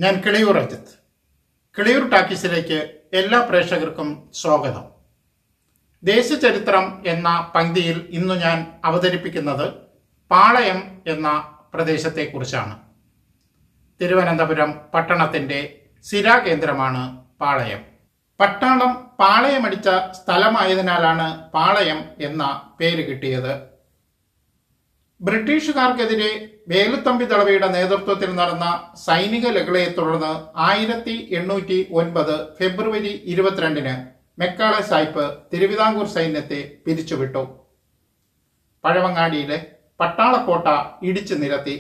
ഞാൻ കിളിയൂർ അജിത്ത് കിളിയൂർ ടാക്കീസിലേക്ക് എല്ലാ പ്രേക്ഷകർക്കും സ്വാഗതം ദേശചരിത്രം എന്ന പങ്ക്തിയിൽ ഇന്നു ഞാൻ അവതരിപ്പിക്കുന്നത് പാളയം എന്ന പ്രദേശത്തെക്കുറിച്ചാണ് തിരുവനന്തപുരം പട്ടണത്തിന്റെ സിരാകേന്ദ്രമാണ് പാളയം പട്ടാളം പാളയമടിച്ച സ്ഥലമായതിനാലാണ് പാളയം എന്ന പേര് കിട്ടിയത് ബ്രിട്ടീഷുകാർക്കെതിരെ വേലുത്തമ്പി ദളവയുടെ നേതൃത്വത്തിൽ നടന്ന സൈനിക ലഹളയെ തുടർന്ന് ആയിരത്തി എണ്ണൂറ്റി ഒൻപത് ഫെബ്രുവരി ഇരുപത്തിരണ്ടിന് മെക്കാളെ സായിപ്പ് തിരുവിതാംകൂർ സൈന്യത്തെ പിരിച്ചുവിട്ടു പഴവങ്ങാടിയിലെ പട്ടാളക്കോട്ട ഇടിച്ചു നിരത്തി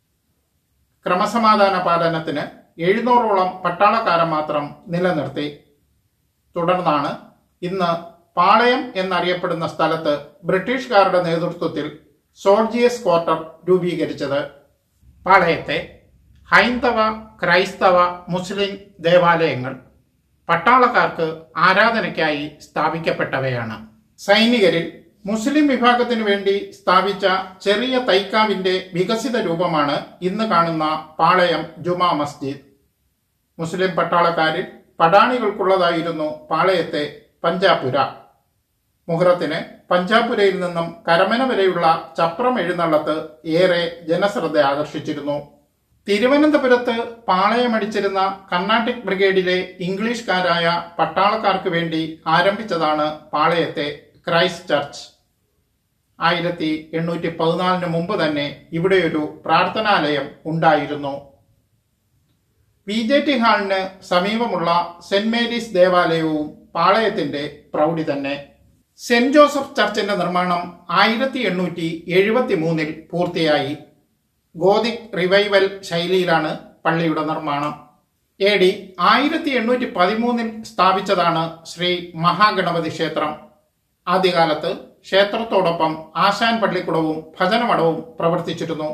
ക്രമസമാധാന പാലനത്തിന് എഴുന്നൂറോളം പട്ടാളക്കാരെ മാത്രം നിലനിർത്തി തുടർന്നാണ് ഇന്ന് പാളയം എന്നറിയപ്പെടുന്ന സ്ഥലത്ത് ബ്രിട്ടീഷുകാരുടെ നേതൃത്വത്തിൽ സോൾജിയസ് ക്വാർട്ടർ രൂപീകരിച്ചത് പാളയത്തെ ഹൈന്ദവ ക്രൈസ്തവ മുസ്ലിം ദേവാലയങ്ങൾ പട്ടാളക്കാർക്ക് ആരാധനയ്ക്കായി സ്ഥാപിക്കപ്പെട്ടവയാണ് സൈനികരിൽ മുസ്ലിം വിഭാഗത്തിനു വേണ്ടി സ്ഥാപിച്ച ചെറിയ തൈക്കാവിന്റെ വികസിത രൂപമാണ് ഇന്ന് കാണുന്ന പാളയം ജുമാ മസ്ജിദ് മുസ്ലിം പട്ടാളക്കാരിൽ പടാണികൾക്കുള്ളതായിരുന്നു പാളയത്തെ പഞ്ചാപുര മുഹറത്തിന് പഞ്ചാപുരയിൽ നിന്നും കരമന വരെയുള്ള ചപ്രം എഴുന്നള്ളത്ത് ഏറെ ജനശ്രദ്ധ ആകർഷിച്ചിരുന്നു തിരുവനന്തപുരത്ത് പാളയമടിച്ചിരുന്ന കർണാട്ടിക് ബ്രിഗേഡിലെ ഇംഗ്ലീഷുകാരായ പട്ടാളക്കാർക്ക് വേണ്ടി ആരംഭിച്ചതാണ് പാളയത്തെ ക്രൈസ്റ്റ് ചർച്ച് ആയിരത്തി എണ്ണൂറ്റി പതിനാലിന് മുമ്പ് തന്നെ ഇവിടെയൊരു പ്രാർത്ഥനാലയം ഉണ്ടായിരുന്നു വി ജെ ടി ഹാളിന് സമീപമുള്ള സെന്റ് മേരീസ് ദേവാലയവും പാളയത്തിന്റെ പ്രൗഢി തന്നെ സെന്റ് ജോസഫ് ചർച്ചിന്റെ നിർമ്മാണം ആയിരത്തി എണ്ണൂറ്റി എഴുപത്തി മൂന്നിൽ പൂർത്തിയായി ഗോതിക് റിവൈവൽ ശൈലിയിലാണ് പള്ളിയുടെ നിർമ്മാണം എ ഡി ആയിരത്തി എണ്ണൂറ്റി പതിമൂന്നിൽ സ്ഥാപിച്ചതാണ് ശ്രീ മഹാഗണപതി ക്ഷേത്രം ആദ്യകാലത്ത് ക്ഷേത്രത്തോടൊപ്പം ആശാൻ പള്ളിക്കുടവും ഭജനമഠവും പ്രവർത്തിച്ചിരുന്നു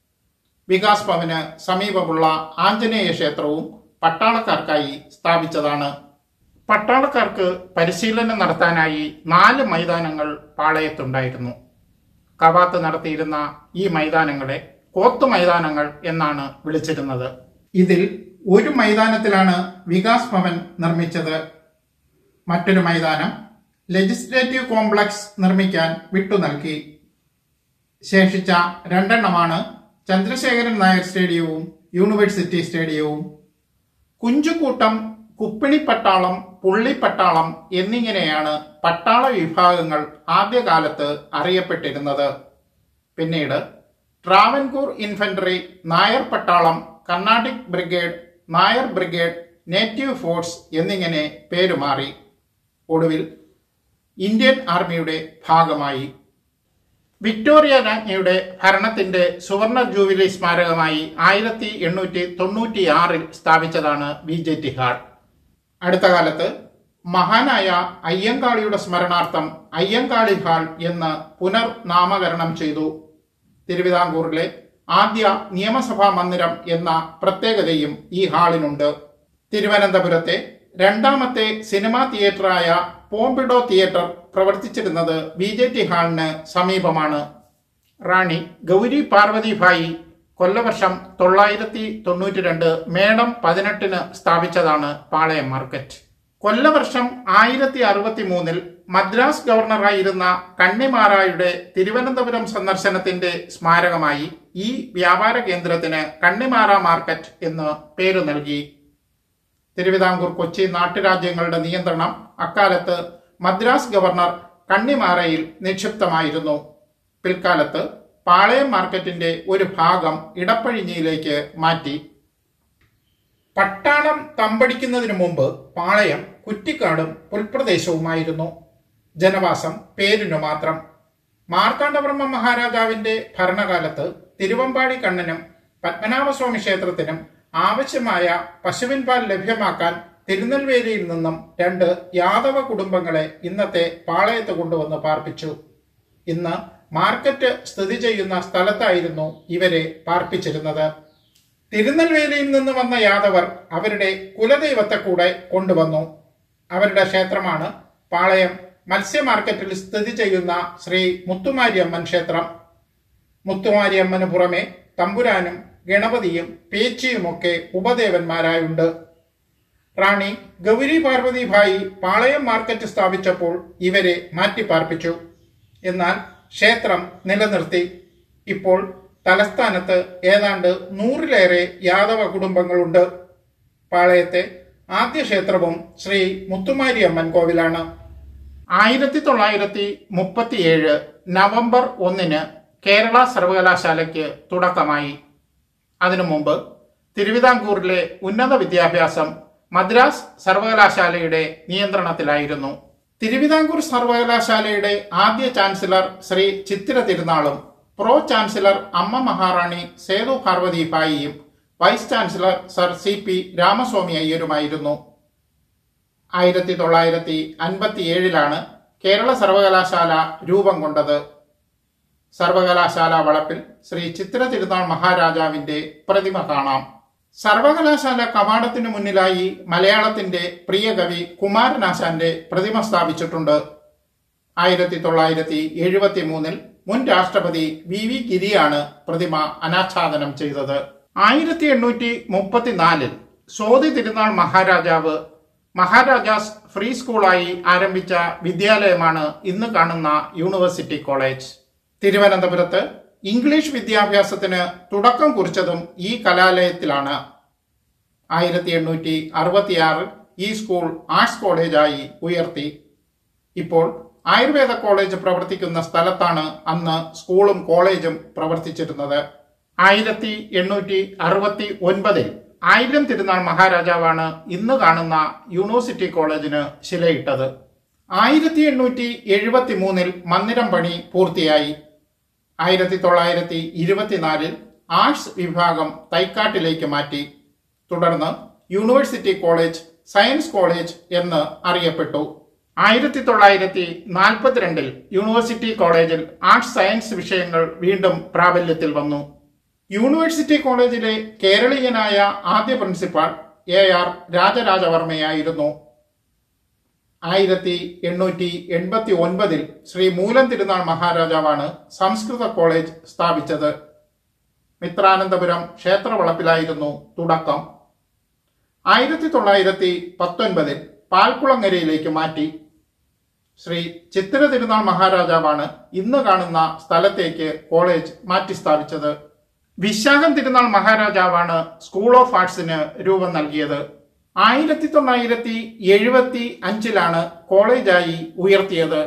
വികാസ് ഭവന് സമീപമുള്ള ആഞ്ജനേയ ക്ഷേത്രവും പട്ടാളക്കാർക്കായി സ്ഥാപിച്ചതാണ് പട്ടാളക്കാർക്ക് പരിശീലനം നടത്താനായി നാല് മൈതാനങ്ങൾ പാളയത്തുണ്ടായിരുന്നു കവാത്ത് നടത്തിയിരുന്ന ഈ മൈതാനങ്ങളെ കോത്തു മൈതാനങ്ങൾ എന്നാണ് വിളിച്ചിരുന്നത് ഇതിൽ ഒരു മൈതാനത്തിലാണ് വികാസ് ഭവൻ നിർമ്മിച്ചത് മറ്റൊരു മൈതാനം ലെജിസ്ലേറ്റീവ് കോംപ്ലക്സ് നിർമ്മിക്കാൻ വിട്ടു നൽകി ശേഷിച്ച രണ്ടെണ്ണമാണ് ചന്ദ്രശേഖരൻ നായർ സ്റ്റേഡിയവും യൂണിവേഴ്സിറ്റി സ്റ്റേഡിയവും കുഞ്ചുകൂട്ടം കുപ്പിണിപ്പട്ടാളം പുള്ളിപ്പട്ടാളം എന്നിങ്ങനെയാണ് പട്ടാള വിഭാഗങ്ങൾ ആദ്യകാലത്ത് അറിയപ്പെട്ടിരുന്നത് പിന്നീട് ട്രാവൻകൂർ ഇൻഫൻട്രി നായർ പട്ടാളം Carnatic brigade Nair brigade native force എന്നിങ്ങനെ പേരുമാറി ഒടുവിൽ ഇന്ത്യൻ ആർമിയുടെ ഭാഗമായി വിക്ടോറിയ രാജ്ഞിയുടെ ഭരണത്തിന്റെ സുവർണ ജൂബിലി സ്മാരകമായി ആയിരത്തി എണ്ണൂറ്റി തൊണ്ണൂറ്റി ആറിൽ സ്ഥാപിച്ചതാണ് ബി ജെ ടി ഹാൾ അടുത്ത കാലത്ത് മഹാനായ അയ്യങ്കാളിയുടെ സ്മരണാർത്ഥം അയ്യങ്കാളി ഹാൾ എന്ന് പുനർനാമകരണം ചെയ്തു തിരുവിതാംകൂറിലെ ആദ്യ നിയമസഭാ മന്ദിരം എന്ന പ്രത്യേകതയും ഈ ഹാളിനുണ്ട് തിരുവനന്തപുരത്തെ രണ്ടാമത്തെ സിനിമാ തിയേറ്ററായ പോംപിഡോ തിയേറ്റർ പ്രവർത്തിച്ചിരുന്നത് ബി ജെ ടി ഹാളിന് സമീപമാണ് റാണി ഗൗരി പാർവതിഭായി കൊല്ലവർഷം തൊള്ളായിരത്തി തൊണ്ണൂറ്റി രണ്ട് മേടം പതിനെട്ടിന് സ്ഥാപിച്ചതാണ് പാളയം മാർക്കറ്റ് കൊല്ലവർഷം ആയിരത്തി അറുപത്തി മൂന്നിൽ മദ്രാസ് ഗവർണറായിരുന്ന കണ്ണിമാറായുടെ തിരുവനന്തപുരം സന്ദർശനത്തിന്റെ സ്മാരകമായി ഈ വ്യാപാര കേന്ദ്രത്തിന് കണ്ണിമാറ മാർക്കറ്റ് എന്ന് പേരു നൽകി തിരുവിതാംകൂർ കൊച്ചി നാട്ടുരാജ്യങ്ങളുടെ നിയന്ത്രണം അക്കാലത്ത് മദ്രാസ് ഗവർണർ കണ്ണിമാറയിൽ നിക്ഷിപ്തമായിരുന്നു പിൽക്കാലത്ത് പാളയം മാർക്കറ്റിന്റെ ഒരു ഭാഗം ഇടപ്പഴിഞ്ഞിയിലേക്ക് മാറ്റി പട്ടാളം തമ്പടിക്കുന്നതിനു മുമ്പ് പാളയം കുറ്റിക്കാടും പുൽപ്രദേശവുമായിരുന്നു ജനവാസം പേരിനു മാത്രം മാർത്താണ്ഡവർമ്മ മഹാരാജാവിന്റെ ഭരണകാലത്ത് തിരുവമ്പാടി കണ്ണനും പത്മനാഭസ്വാമി ക്ഷേത്രത്തിനും ആവശ്യമായ പശുവിൻ പാൽ ലഭ്യമാക്കാൻ തിരുനെൽവേലിയിൽ നിന്നും രണ്ട് യാദവ കുടുംബങ്ങളെ ഇന്നത്തെ പാളയത്ത് കൊണ്ടുവന്ന് പാർപ്പിച്ചു ഇന്ന് മാർക്കറ്റ് സ്ഥിതി ചെയ്യുന്ന സ്ഥലത്തായിരുന്നു ഇവരെ പാർപ്പിച്ചിരുന്നത് തിരുനെൽവേലിയിൽ നിന്ന് വന്ന യാദവർ അവരുടെ കുലദൈവത്തെ കൂടെ കൊണ്ടുവന്നു അവരുടെ ക്ഷേത്രമാണ് പാളയം മത്സ്യ മാർക്കറ്റിൽ സ്ഥിതി ചെയ്യുന്ന ശ്രീ മുത്തുമാരിയമ്മൻ ക്ഷേത്രം മുത്തുമാരിയമ്മന് പുറമെ തമ്പുരാനും ഗണപതിയും പേച്ചിയുമൊക്കെ ഉപദേവന്മാരായുണ്ട് റാണി ഗൗരി പാർവതി ഭായി പാളയം മാർക്കറ്റ് സ്ഥാപിച്ചപ്പോൾ ഇവരെ മാറ്റിപ്പാർപ്പിച്ചു എന്നാൽ ക്ഷേത്രം നിലനിർത്തി ഇപ്പോൾ തലസ്ഥാനത്ത് ഏതാണ്ട് നൂറിലേറെ യാദവ കുടുംബങ്ങളുണ്ട് പാളയത്തെ ആദ്യ ക്ഷേത്രവും ശ്രീ മുത്തുമാരി അമ്മൻ കോവിലാണ് ആയിരത്തി തൊള്ളായിരത്തി മുപ്പത്തിയേഴ് നവംബർ ഒന്നിന് കേരള സർവകലാശാലയ്ക്ക് തുടക്കമായി അതിനു മുമ്പ് തിരുവിതാംകൂറിലെ ഉന്നത വിദ്യാഭ്യാസം മദ്രാസ് സർവകലാശാലയുടെ നിയന്ത്രണത്തിലായിരുന്നു തിരുവിതാംകൂർ സർവകലാശാലയുടെ ആദ്യ ചാൻസലർ ശ്രീ ചിത്തിര തിരുനാളും പ്രോ ചാൻസലർ അമ്മ മഹാറാണി സേതു പാർവതി പായിയും vice chancellor sir C P Ramaswamy അയ്യരുമായിരുന്നു ആയിരത്തി തൊള്ളായിരത്തി അൻപത്തി ഏഴിലാണ് കേരള സർവകലാശാല രൂപം കൊണ്ടത് സർവകലാശാല വളപ്പിൽ ശ്രീ ചിത്ര തിരുനാൾ മഹാരാജാവിന്റെ പ്രതിമ കാണാം സർവകലാശാല കവാടത്തിനു മുന്നിലായി മലയാളത്തിന്റെ പ്രിയ കവി കുമാരനാശാന്റെ പ്രതിമ സ്ഥാപിച്ചിട്ടുണ്ട് ആയിരത്തി തൊള്ളായിരത്തി എഴുപത്തി മൂന്നിൽ മുൻ രാഷ്ട്രപതി വി വി ഗിരിയാണ് പ്രതിമ അനാച്ഛാദനം ചെയ്തത് ആയിരത്തി എണ്ണൂറ്റി മുപ്പത്തിനാലിൽ സോതി തിരുനാൾ മഹാരാജാവ് മഹാരാജാസ് ഫ്രീ സ്കൂളായി ആരംഭിച്ച വിദ്യാലയമാണ് ഇന്ന് കാണുന്ന യൂണിവേഴ്സിറ്റി കോളേജ് തിരുവനന്തപുരത്ത് ഇംഗ്ലീഷ് വിദ്യാഭ്യാസത്തിന് തുടക്കം കുറിച്ചതും ഈ കലാലയത്തിലാണ് ആയിരത്തി എണ്ണൂറ്റി അറുപത്തിയാറിൽ ഈ സ്കൂൾ ആർട്സ് കോളേജായി ഉയർത്തി ഇപ്പോൾ ആയുർവേദ കോളേജ് പ്രവർത്തിക്കുന്ന സ്ഥലത്താണ് അന്ന് സ്കൂളും കോളേജും പ്രവർത്തിച്ചിരുന്നത് ആയിരത്തി എണ്ണൂറ്റി അറുപത്തി ഒൻപതിൽ ആയിരം തിരുനാൾ മഹാരാജാവാണ് ഇന്ന് കാണുന്ന യൂണിവേഴ്സിറ്റി കോളേജിന് ശിലയിട്ടത് ആയിരത്തി എണ്ണൂറ്റി എഴുപത്തി മൂന്നിൽ മന്ദിരം പണി പൂർത്തിയായി ആയിരത്തി തൊള്ളായിരത്തി ഇരുപത്തിനാലിൽ ആർട്സ് വിഭാഗം തൈക്കാട്ടിലേക്ക് മാറ്റി തുടർന്ന് യൂണിവേഴ്സിറ്റി കോളേജ് സയൻസ് കോളേജ് എന്ന് അറിയപ്പെട്ടു ആയിരത്തി തൊള്ളായിരത്തി നാൽപ്പത്തിരണ്ടിൽ യൂണിവേഴ്സിറ്റി കോളേജിൽ ആർട്സ് സയൻസ് വിഷയങ്ങൾ വീണ്ടും പ്രാബല്യത്തിൽ വന്നു യൂണിവേഴ്സിറ്റി കോളേജിലെ കേരളീയനായ ആദ്യ പ്രിൻസിപ്പാൾ എ ആർ രാജരാജവർമ്മയായിരുന്നു ആയിരത്തി എണ്ണൂറ്റി എൺപത്തി ഒൻപതിൽ ശ്രീ മൂലം തിരുനാൾ മഹാരാജാവാണ് സംസ്കൃത കോളേജ് സ്ഥാപിച്ചത് മിത്രാനന്തപുരം ക്ഷേത്രവളപ്പിലായിരുന്നു തുടക്കം ആയിരത്തി തൊള്ളായിരത്തി പത്തൊൻപതിൽ പാൽക്കുളങ്ങരയിലേക്ക് മാറ്റി ശ്രീ ചിത്തിര തിരുനാൾ മഹാരാജാവാണ് ഇന്ന് കാണുന്ന സ്ഥലത്തേക്ക് കോളേജ് മാറ്റി സ്ഥാപിച്ചത് വിശാഖം തിരുനാൾ മഹാരാജാവാണ് സ്കൂൾ ഓഫ് ആർട്സിന് രൂപം നൽകിയത് ആയിരത്തി തൊള്ളായിരത്തി എഴുപത്തി അഞ്ചിലാണ് കോളേജായി ഉയർത്തിയത്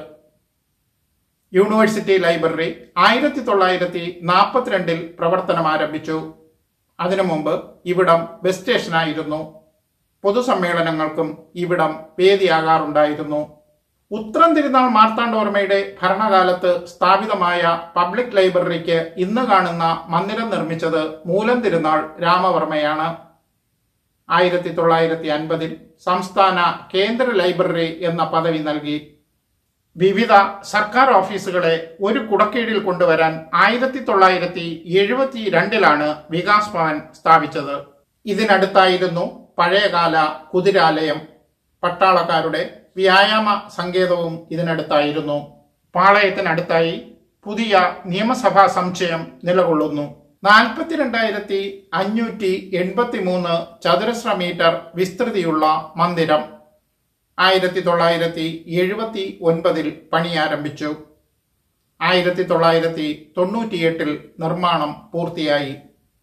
യൂണിവേഴ്സിറ്റി ലൈബ്രറി ആയിരത്തി തൊള്ളായിരത്തി നാൽപ്പത്തിരണ്ടിൽ പ്രവർത്തനം ആരംഭിച്ചു അതിനു മുമ്പ് ഇവിടം ബസ് സ്റ്റേഷനായിരുന്നു പൊതുസമ്മേളനങ്ങൾക്കും ഇവിടം വേദിയാകാറുണ്ടായിരുന്നു ഉത്രം തിരുനാൾ മാർത്താണ്ഡോർമ്മയുടെ ഭരണകാലത്ത് സ്ഥാപിതമായ പബ്ലിക് ലൈബ്രറിക്ക് ഇന്ന് കാണുന്ന മന്ദിരം നിർമ്മിച്ചത് മൂലം തിരുനാൾ രാമവർമ്മയാണ് ആയിരത്തി തൊള്ളായിരത്തി അൻപതിൽ സംസ്ഥാന കേന്ദ്ര ലൈബ്രറി എന്ന പദവി നൽകി വിവിധ സർക്കാർ ഓഫീസുകളെ ഒരു കുടക്കീഴിൽ കൊണ്ടുവരാൻ ആയിരത്തി തൊള്ളായിരത്തി എഴുപത്തി രണ്ടിലാണ് വികാസ് ഭവൻ സ്ഥാപിച്ചത് ഇതിനടുത്തായിരുന്നു പഴയകാല കുതിരാലയം പട്ടാളക്കാരുടെ വ്യായാമ സങ്കേതവും ഇതിനടുത്തായിരുന്നു പാളയത്തിനടുത്തായി പുതിയ നിയമസഭാ സമുച്ചയം നിലകൊള്ളുന്നു നാൽപ്പത്തിരണ്ടായിരത്തി അഞ്ഞൂറ്റി എൺപത്തി മൂന്ന് ചതുരശ്ര മീറ്റർ വിസ്തൃതിയുള്ള മന്ദിരം ആയിരത്തി തൊള്ളായിരത്തി എഴുപത്തി ഒൻപതിൽ പണി ആരംഭിച്ചു ആയിരത്തി തൊള്ളായിരത്തി തൊണ്ണൂറ്റിയെട്ടിൽ നിർമ്മാണം പൂർത്തിയായി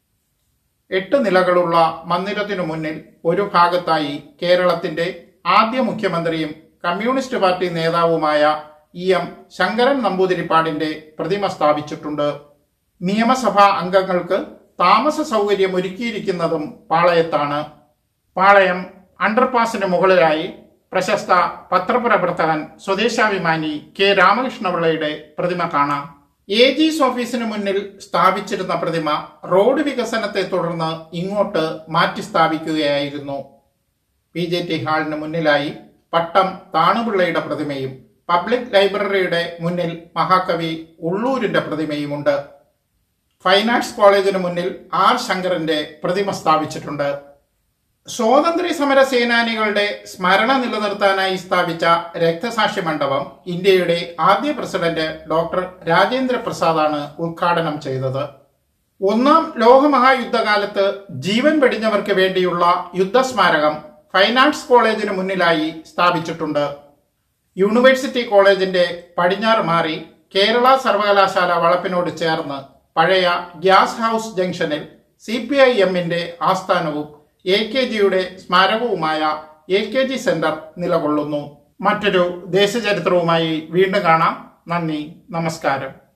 എട്ട് നിലകളുള്ള മന്ദിരത്തിനു മുന്നിൽ ഒരു ഭാഗത്തായി കേരളത്തിന്റെ ആദ്യ മുഖ്യമന്ത്രിയും കമ്മ്യൂണിസ്റ്റ് പാർട്ടി നേതാവുമായ ഇ എം ശങ്കരൻ നമ്പൂതിരിപ്പാടിന്റെ പ്രതിമ സ്ഥാപിച്ചിട്ടുണ്ട് നിയമസഭാ അംഗങ്ങൾക്ക് താമസ സൗകര്യം ഒരുക്കിയിരിക്കുന്നതും പാളയത്താണ് പാളയം അണ്ടർപാസിന് മുകളിലായി പ്രശസ്ത പത്രപ്രവർത്തകൻ സ്വദേശാഭിമാനി കെ രാമകൃഷ്ണപിള്ളയുടെ പ്രതിമ കാണാം എ ജിസ് ഓഫീസിന് മുന്നിൽ സ്ഥാപിച്ചിരുന്ന പ്രതിമ റോഡ് വികസനത്തെ തുടർന്ന് ഇങ്ങോട്ട് മാറ്റി സ്ഥാപിക്കുകയായിരുന്നു പി ജെ ടി ഹാളിന് മുന്നിലായി പട്ടം താണുപിള്ളയുടെ പ്രതിമയും പബ്ലിക് ലൈബ്രറിയുടെ മുന്നിൽ മഹാകവി ഉള്ളൂരിന്റെ പ്രതിമയുമുണ്ട് ഫൈൻ ആർട്സ് കോളേജിന് മുന്നിൽ ആർ ശങ്കറിന്റെ പ്രതിമ സ്ഥാപിച്ചിട്ടുണ്ട് സ്വാതന്ത്ര്യ സമര സേനാനികളുടെ സ്മരണ നിലനിർത്താനായി സ്ഥാപിച്ച രക്തസാക്ഷി മണ്ഡപം ഇന്ത്യയുടെ ആദ്യ പ്രസിഡന്റ് ഡോക്ടർ രാജേന്ദ്ര പ്രസാദാണ് ഉദ്ഘാടനം ചെയ്തത് ഒന്നാം ലോകമഹായുദ്ധകാലത്ത് ജീവൻ വെടിഞ്ഞവർക്ക് വേണ്ടിയുള്ള യുദ്ധസ്മാരകം ഫൈനാൻസ് കോളേജിന് മുന്നിലായി സ്ഥാപിച്ചിട്ടുണ്ട് യൂണിവേഴ്സിറ്റി കോളേജിന്റെ പടിഞ്ഞാറ് മാറി കേരള സർവകലാശാല വളപ്പിനോട് ചേർന്ന് പഴയ ഗ്യാസ് ഹൗസ് ജംഗ്ഷനിൽ സി പി ഐ എമ്മിന്റെ ആസ്ഥാനവും എ കെ ജിയുടെ സ്മാരകവുമായ എ കെ ജി സെന്റർ നിലകൊള്ളുന്നു മറ്റൊരു ദേശചരിത്രവുമായി വീണ്ടും കാണാം നന്ദി നമസ്കാരം